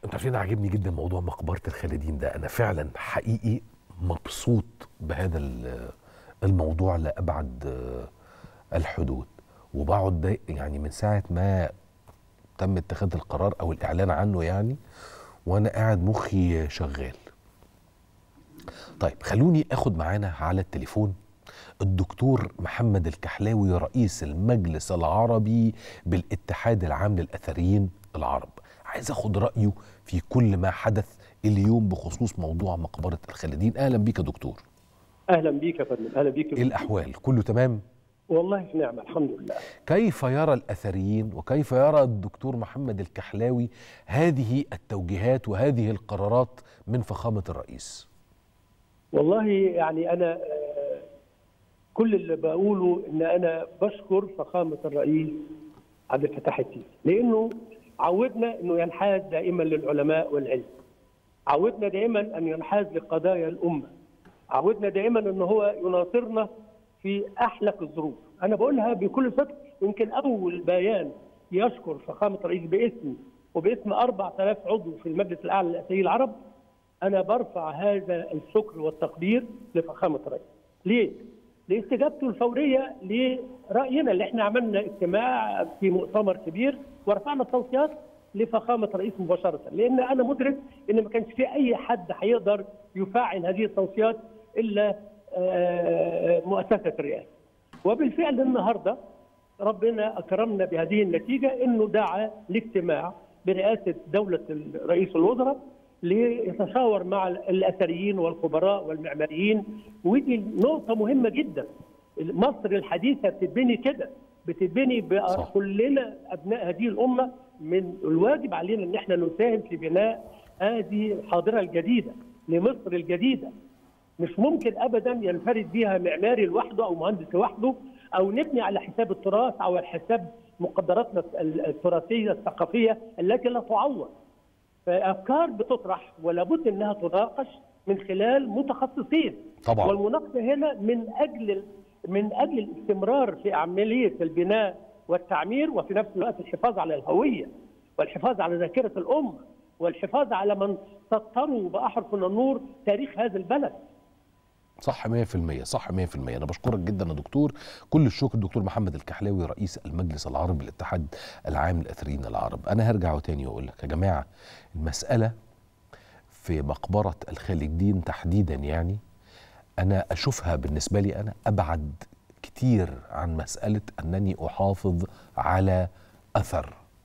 انتوا عارفين عاجبني جدا موضوع مقبره الخالدين ده انا فعلا حقيقي مبسوط بهذا ال- الموضوع لابعد آه، الحدود وبقعد ده يعني من ساعه ما تم اتخاذ القرار او الاعلان عنه يعني وانا قاعد مخي شغال طيب خلوني اخد معانا على التليفون الدكتور محمد الكحلاوي رئيس المجلس العربي بالاتحاد العام للاثريين العرب عايز اخد رايه في كل ما حدث اليوم بخصوص موضوع مقبره الخالدين اهلا بيك يا دكتور اهلا بيك يا فندم اهلا بيك ايه الاحوال كله تمام والله في نعمه الحمد لله كيف يرى الاثريين وكيف يرى الدكتور محمد الكحلاوي هذه التوجيهات وهذه القرارات من فخامه الرئيس والله يعني انا آه، كل اللي بقوله ان انا بشكر فخامه الرئيس عبد الفتاح السيسي لانه عودنا انه ينحاز دائما للعلماء والعلم عودنا دائما ان ينحاز لقضايا الامه عودنا دائما ان هو يناصرنا في احلك الظروف انا بقولها بكل صدق يمكن اول بيان يشكر فخامه الرئيس باسمي وباسم 4000 عضو في المجلس الاعلى للاساتذه العرب انا برفع هذا الشكر والتقدير لفخامه الرئيس. ليه؟ لاستجابته الفوريه لراينا اللي احنا عملنا اجتماع في مؤتمر كبير ورفعنا التوصيات لفخامه الرئيس مباشره، لان انا مدرك ان ما كانش في اي حد هيقدر يفعل هذه التوصيات الا آه، مؤسسه الرئاسه. وبالفعل النهارده ربنا اكرمنا بهذه النتيجه انه دعا لاجتماع برئاسه دوله رئيس الوزراء ليتشاور مع الاثريين والخبراء والمعماريين ودي نقطه مهمه جدا مصر الحديثه بتتبني كده بتتبني صح. كلنا ابناء هذه الامه من الواجب علينا ان احنا نساهم في بناء هذه الحاضره الجديده لمصر الجديده مش ممكن ابدا ينفرد بها معماري لوحده او مهندس لوحده او نبني على حساب التراث او على حساب مقدراتنا التراثيه الثقافيه التي لا تعوض. فافكار بتطرح ولا بد انها تناقش من خلال متخصصين. طبعا. والمناقشه هنا من اجل من اجل الاستمرار في عمليه البناء والتعمير وفي نفس الوقت الحفاظ على الهويه والحفاظ على ذاكره الامه والحفاظ على من سطروا باحرف من النور تاريخ هذا البلد. صح 100% صح 100% انا بشكرك جدا يا دكتور كل الشكر دكتور محمد الكحلاوي رئيس المجلس العربي للاتحاد العام للاثريين العرب انا هرجع تاني واقول لك يا جماعه المساله في مقبره الخالدين تحديدا يعني انا اشوفها بالنسبه لي انا ابعد كتير عن مساله انني احافظ على اثر